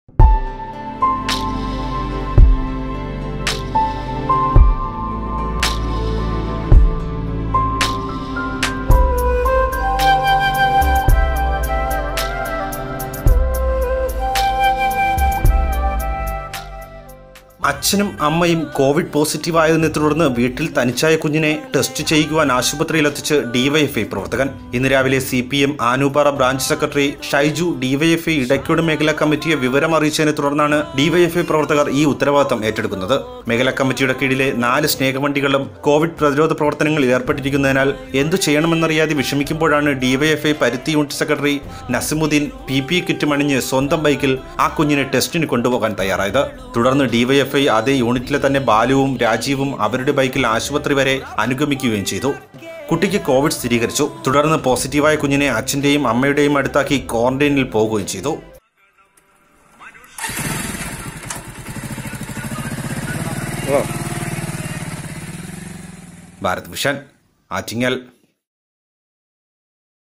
അച്ഛനും അമ്മയും Covid positive ആയതിനെ തുടർന്ന് വീട്ടിൽ തനിച്ചായ കുഞ്ഞിനെ ടെസ്റ്റ് ചെയ്യുവാൻ ആശുപത്രിയിലെത്തിച്ച് ഡിവൈഎഫ്ഐ പ്രവർത്തകൻ ഇന്ന് രാവിലെ C P M Anupara branch secretary Shaiju DYFI Idaykode മേഖലാ കമ്മിറ്റിയെ വിവരം അറിയിച്ചതിനെ തുടർന്നാണ് ഡിവൈഎഫ്ഐ പ്രവർത്തകർ ഈ ഉത്തരവാദിത്തം ഏറ്റെടുക്കുന്നത് മേഖലാ കമ്മിറ്റിയുടെ കീഴിലെ നാല് സ്നേഹവണ്ടികളും കോവിഡ് പ്രതിരോധ പ്രവർത്തനങ്ങളിൽ ഏർപ്പെട്ടിരിക്കുന്നതിനാൽ എന്തു ചെയ്യണമെന്നറിയാതെ വിഷമിക്കുമ്പോഴാണ് DYFI Paruthi unit secretary Nasimuddin P P kit മണിഞ്ഞ് സ്വന്തം ബൈക്കിൽ ആ കുഞ്ഞിനെ ടെസ്റ്റിന് കൊണ്ടുപോകാൻ തയ്യാറായത് തുടർന്ന് ഡിവൈഎഫ്ഐ അതേ യൂണിറ്റിലെ തന്നെ ബാലുവും രാജീവും അവരുടെ ബൈക്കിൽ ആശുപത്രി വരെ അനുഗമിക്കുകയും ചെയ്തു കുട്ടിക്ക് കോവിഡ് സ്ഥിരീകരിച്ചു തുടർന്ന് പോസിറ്റീവായ കുഞ്ഞിനെ അച്ഛന്റെയും അമ്മയുടെയും അടുത്താക്കി ക്വാറന്റൈനിൽ പോകുകയും ചെയ്തു ഭാരത് വിഷൻ ആറ്റിങ്ങൽ